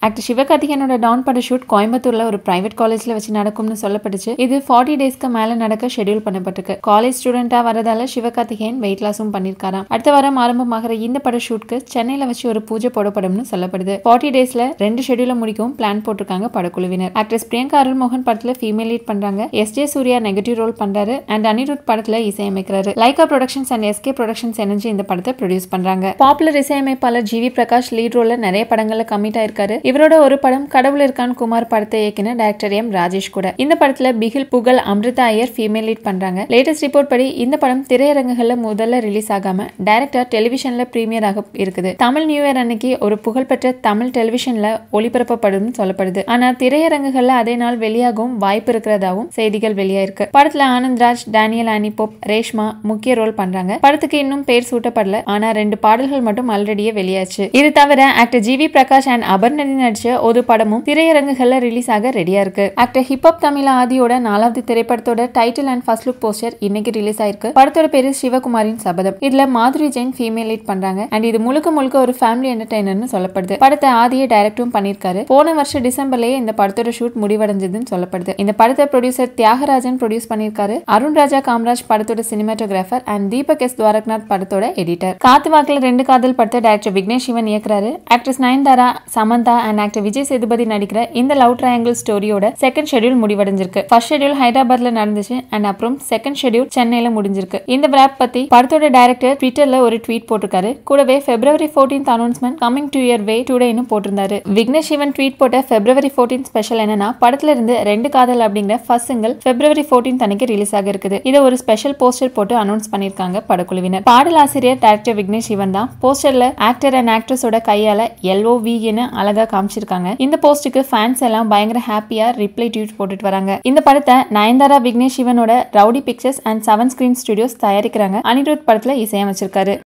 actor சிவகார்த்திகேயனோட Don பட shoot கோயம்புத்தூர்ல ஒரு பிரைவேட் காலேஜ்ல வச்சு நடக்கும்னு சொல்லப்பட்டுச்சு இது ஃபார்ட்டி டேஸ்க்கு மேல நடக்க ஷெட்யூல் பண்ணப்பட்டிருக்கு காலேஜ் ஸ்டூடெண்டா வரதால சிவகார்த்திகேயன் வெயிட் லாஸும் பண்ணிருக்காராம் அடுத்த வாரம் ஆரம்பமாகிற இந்த பட ஷூட்க்கு சென்னையில வச்சு ஒரு பூஜை போடப்படும்னு சொல்லப்படுது ஃபார்ட்டி டேஸ்ல ரெண்டு ஷெட்யூல முடிக்கவும் பிளான் போட்டிருக்காங்க படக்குழுவினர் ஆக்ட்ரஸ் பிரியங்கா அருள்மோகன் படத்துல ஃபீமேல் லீட் பண்றாங்க S J Suryah negative role பண்றாரு அண்ட் அனிருத் படத்துல இசையமைக்கிறாரு Lyca productions and SK productions இணைஞ்சு இந்த படத்தை ப்ரொடியூஸ் பண்றாங்க பாப்புலர் இசையமைப்பாளர் ஜிவி பிரகாஷ் லீட் ரோல்ல நிறைய படங்கள்ல கமிட் ஆயிருக்காரு இவரோட ஒரு படம் கடவுள் இருக்கான் குமார் படத்தை இயக்கின டைரக்டர் எம் ராஜேஷ் கூட இந்த படத்துல பிகில் புகழ் அமிர்தா ஐயர் ஃபீமேல் லீட் பண்றாங்க லேட்டஸ்ட் ரிப்போர்ட் படி இந்த படம் திரையரங்குகள்ல முதல்ல ரிலீஸ் ஆகாம டைரக்டர் டெலிவிஷன்ல பிரீமியர் ஆக இருக்குது தமிழ் நியூ இயர் அன்னைக்கு ஒரு புகழ்பெற்ற தமிழ் டெலிவிஷன்ல ஒளிபரப்பப்படும் சொல்லப்படுது ஆனா திரையரங்குகள்ல அதே நாள் வெளியாகவும் வாய்ப்பு இருக்கிறதாவும் செய்திகள் வெளியாயிருக்கு படத்துல ஆனந்த்ராஜ் டேனியல் அனிபோப் ரேஷ்மா முக்கிய ரோல் பண்றாங்க படத்துக்கு இன்னும் பேர் சூட்டப்படல ஆனா ரெண்டு பாடல்கள் மட்டும் ஆல்ரெடியே வெளியாச்சு இது தவிர actor GV Prakash and Aparnathi நடிச்ச ஒரு படமும் திரையரங்குகள்ல ரிலீஸ் ஆக ரெடியா இருக்கு ஆக்டர் ஹிப்ஹப் தமிழ் ஆதியோட நாலாவது திரைப்படத்தோட title and first look poster இன்னைக்கு ரிலீஸ் ஆயிருக்கு படத்தோட பேரு சிவகுமாரின் சபதம் இதுல மாதுரி ஜெயின் ஃபீமேல் லீட் பண்றாங்க அண்ட் இது முழுக்க முழுக்க ஒரு ஃபேமிலி என்டர்டைனர்னு சொல்லப்படுது படத்தை ஆதியே டைரக்டும் பண்ணிருக்காரு போன வருஷம் டிசம்பர்லயே இந்த படத்தோட ஷூட் முடிவடைஞ்சதுன்னு சொல்லப்படுது இந்த படத்தை ப்ரொடியூசர் தியாகராஜன் ப்ரொடியூஸ் பண்ணிருக்காரு அருண் ராஜா காமராஜ் படத்தோட cinematographer and Deepak S Dwarakanath படத்தோட எடிட்டர் காத்து வாக்குல ரெண்டு காதல் படத்தை டைரக்டர் விக்னேஷ் சிவன் இயக்குறாரு actress Nayanthara Samantha and actor Vijay Sethupathi நடிக்கிற இந்த லவ் ட்ரையாங்கிள் ஸ்டோரியோட செகண்ட் ஷெட்யூல் முடிவடைஞ்சிருக்கு ஃபர்ஸ்ட் ஷெட்யூல் ஹைதராபாத்ல நடந்துச்சு அண்ட் அப்புறம் செகண்ட் ஷெட்யூல் சென்னையில முடிஞ்சிருக்கு இந்த விராப் பத்தி படத்தோட டைரக்டர் ட்விட்டர்ல ஒரு ட்வீட் போட்டிருக்காரு கூடவே February fourteenth announcement coming to your way டுடேன்னு போட்டிருந்தாரு விக்னேஷ் சிவன் ட்வீட் போட்ட பிப்ரவரி ஃபோர்டீன் ஸ்பெஷல் என்னன்னா படத்துல இருந்து ரெண்டு காதல் அப்படிங்கிற ஃபர்ஸ்ட் சிங்கிள் பிப்ரவரி ஃபோர்டீன் அன்னைக்கு ரிலீஸ் ஆக இருக்குது இதை ஒரு ஸ்பெஷல் போஸ்டர் போட்டு அனௌன்ஸ் பண்ணிருக்காங்க படக்குழுவினர் பாடல் ஆசிரியர் டைரக்டர் விக்னேஷ் சிவன் தான் போஸ்டர்ல ஆக்டர் அண்ட் ஆக்ட்ரஸோட கையால எல்ஓ வின்னு அழகா காமிச்சிருக்காங்க இந்த போஸ்டுக்கு ஃபேன்ஸ் எல்லாம் பயங்கர ஹாப்பியா ரிப்ளை ட்வீட் போட்டுட்டு வராங்க இந்த படத்தை நயன்தாரா விக்னேஷ் சிவனோட rowdy pictures and seven screen studios தயாரிக்கிறாங்க அனிருத் படத்துல இசையமைச்சிருக்காரு